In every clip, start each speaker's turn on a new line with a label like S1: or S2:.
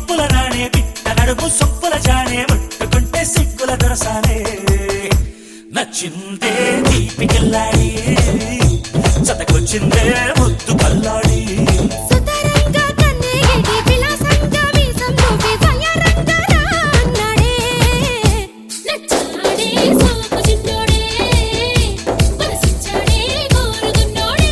S1: వంపుల రాణే పిట్ట నడుము సొప్పుల జానే ముట్టుకుంటే సిగ్గుల దొరసానే నచ్చిందే దీపికెళ్ళాడి చతకొచ్చిందే ముద్దు పల్లాడి
S2: సుతరంగా కన్నెగిడి విలాసంగా వీసం నువ్వే వయ్యారంగా రా అన్నాడే. నచ్చాడే సోకు చిన్నోడే, మనసిచ్చాడే కోరుగున్నోడే.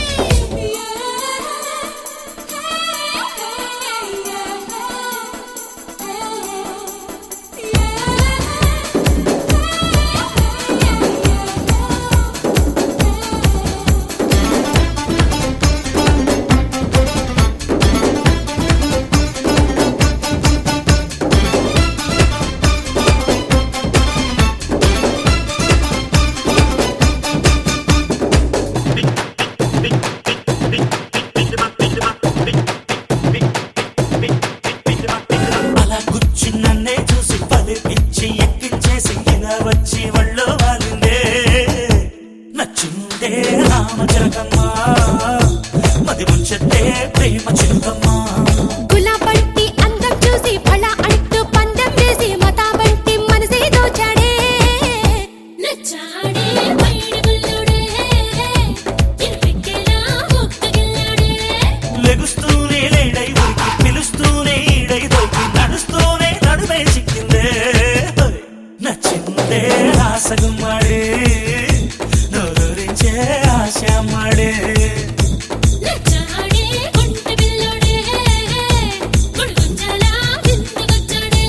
S1: అలా గుచ్చి నన్నే చూసి పలిపించి ఎక్కించేసి ఇలా వచ్చి ఒళ్ళో వాలిందే నచ్చిందే రామచరకమ్మ మది ముంచెత్తే ప్రేమ చిలుకమ్మ
S2: గులాబంటి అందం చూసి ఫళ అంటూ పందెం వేసి మతాబంటి మనసే దోచాడే నచ్చాడే పైడి బుల్లుడే ఇరుపెక్కేలా ఒక్కగిల్లాడే
S1: లెగుస్తూనే లేడై ఉరికి పిలుస్తూనే ఈడై దొరికి నడుస్తూనే నడుమే చిక్కిందే హోయ్. నచ్చిందే ఆసగుమ్మాడే నోరూరించే ఆశమ్మాడే
S2: నచ్చాడే కొంట బిల్లుడే గుడిగుంజలా విందుకొచ్చాడే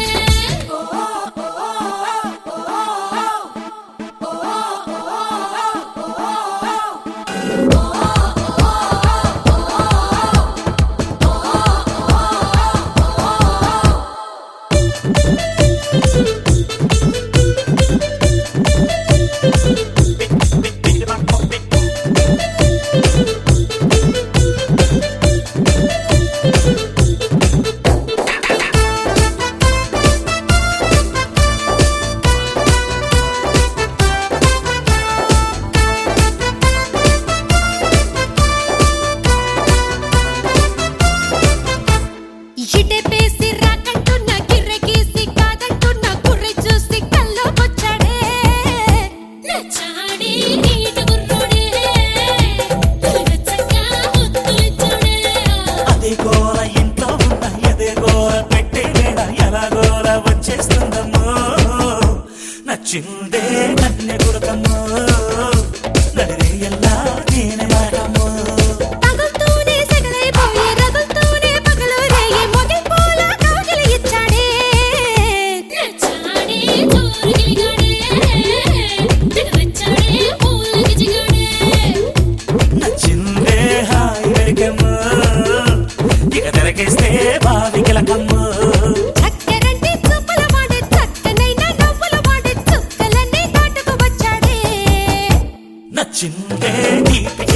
S2: ఇటే పేసి రాకంటున్న గిర్రె గీసి కాదంటున్న గుర్రె చూసి కల్లోకొచ్చాడే నచ్చాడే నీట గుర్రుడే వెచ్చగా ముద్దులిచ్చాడే
S1: అదే గోల ఇంట్లో ఉన్న ఎదే గోల పెట్టే వేళ ఎలా గోల వచ్చేస్తుందమ్మో నచ్చిందే కన్య గురకమ్మో నడిరే ఎలా నేనే మారమ్మో
S2: తగులుతూనే సెగలైపోయి రగులుతూనే పగలు రేయి మొగిపోల కౌగిలి ఇచ్చాడే నచ్చాడే జోరుగిలిగాడే తినవచ్చాడే పూలకి జిగాడే
S1: నచ్చిందే హాయి వెరికమ్మో ఇక తెరకేస్తే బావి కిలకమ్మో
S2: చక్కరంటి చూపుల వాడే చక్కనైన నవ్వుల వాడే చుక్కలన్నీ దాటుకు వచ్చాడే
S1: నచ్చిందే దీపిక